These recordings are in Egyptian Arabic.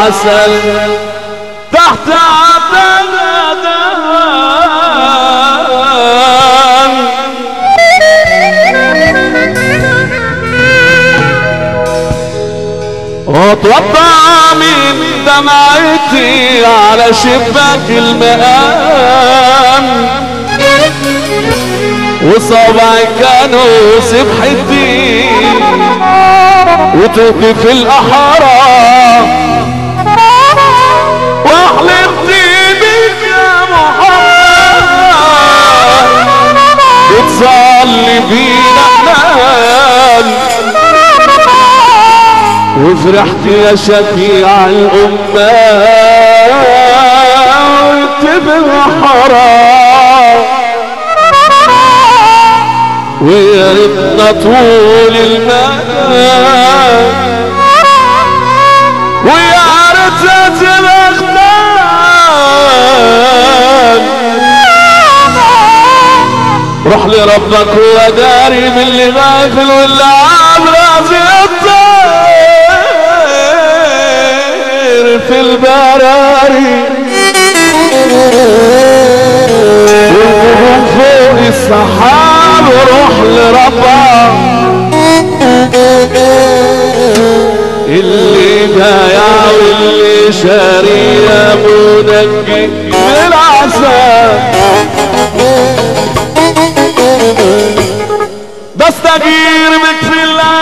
العسل تحت عدنان واتوضع من دمعتي على شباك المقام وصابعي كانوا سبحتي وتوقف الأحرار واحلفت بك يا محمد وتصلي بينا حنان وفرحت يا شفيع الأمة بالحرام ويا ريتنا طول المال ويا ريتها الاغنام روح لربك هو داري من اللي غافل واللي عامل راسي الطير في البراري والنجوم فوق السحاب روح لربك اللي بايع واللي شاري يا منجي من العذاب بستغير بك في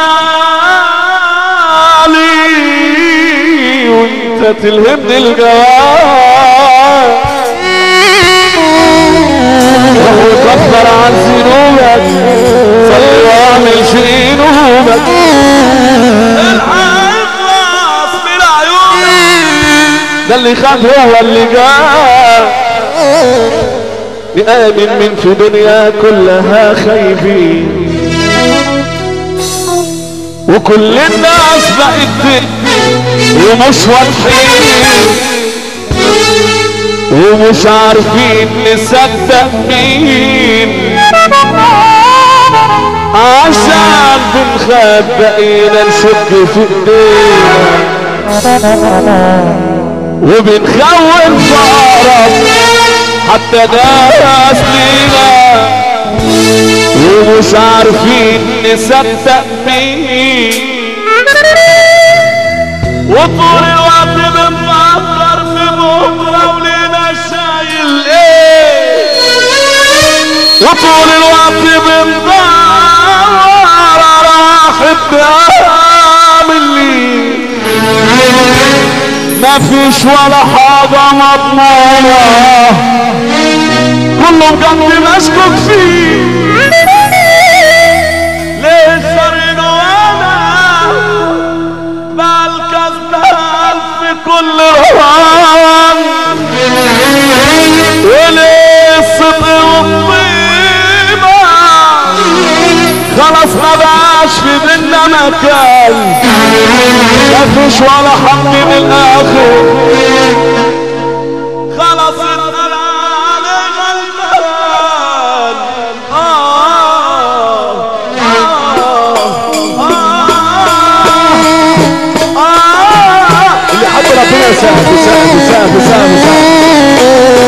الليالي وانت تلهمني الجواب وهو كفر عن ذنوبك صلي واعمل شنوبك الحفظ من عيونك ده اللي خد هو اللي جاب بآمن من في دنيا كلها خايفين وكل الناس بقت ومش واضحين ومش عارفين نصدق مين عشان بنخاف بقينا نشك في ايدينا وبنخون فقرب حتى ناس لينا ومش عارفين نصدق مين وطول الوقت بنفكر في بكره ولينا شايل ايه وطول الوقت بندور على واحد بيعمل لي ما فيش ولا حاجة مضمونة كله بجد مشكوك فيه ليه صارين وانا بالكسبان في كل روان وليه الصدق والطيبة خلاص ما بقاش في بينا مكان مفيش ولا حق من الاخر خلاص اتقال على غلبان آه آه آه اللي حب ربنا يساعد يساعد يساعد يساعد يساعد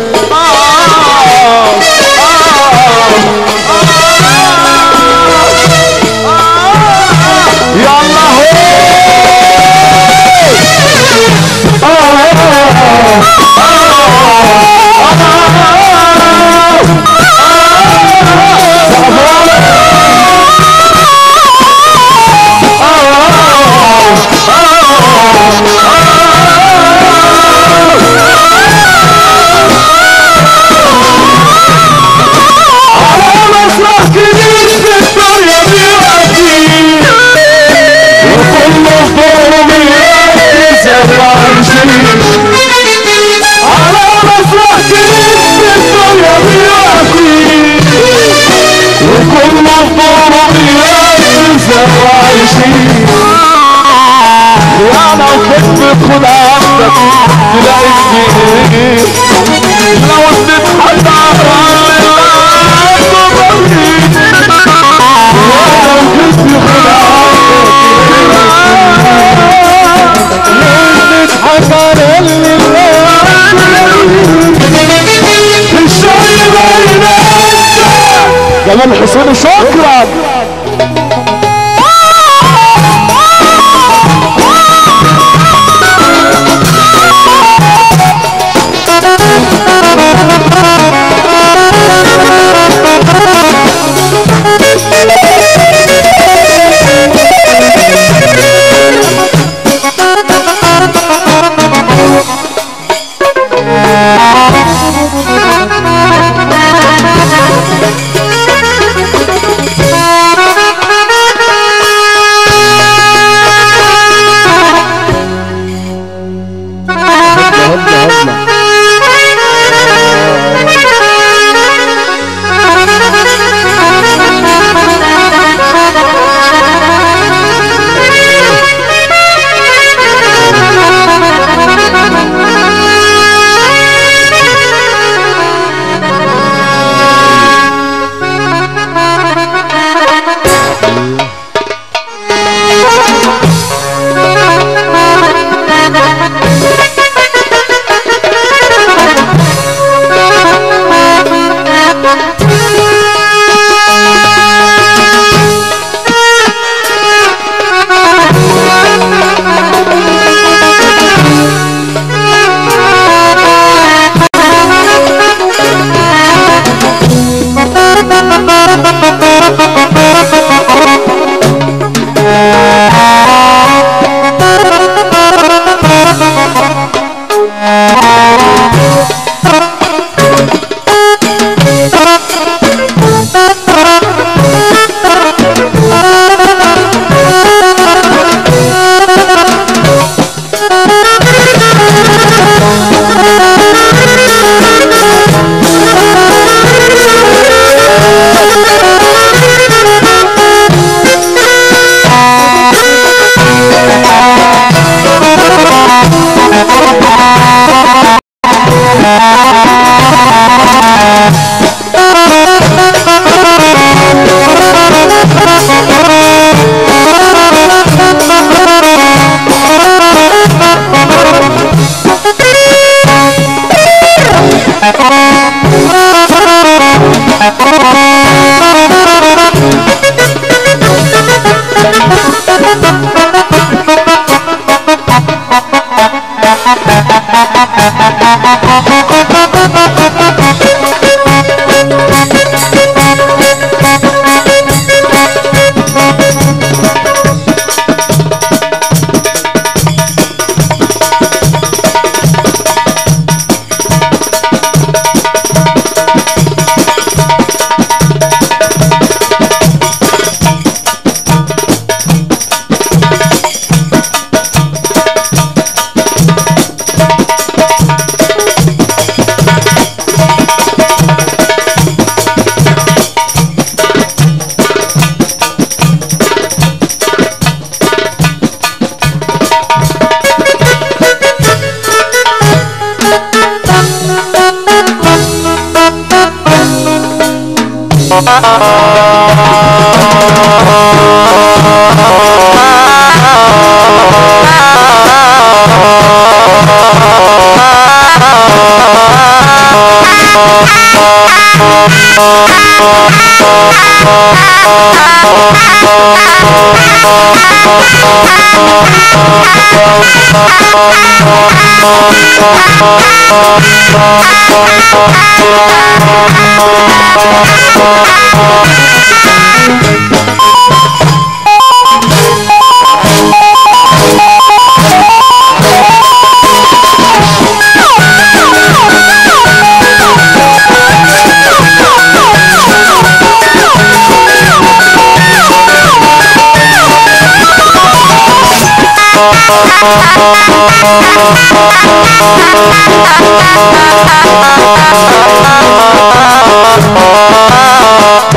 وانا وكنت خد عندك تلاقي كتير لو تتحدى وانا وكنت خد عندك جمال حسين شكرا هلا هلا Thank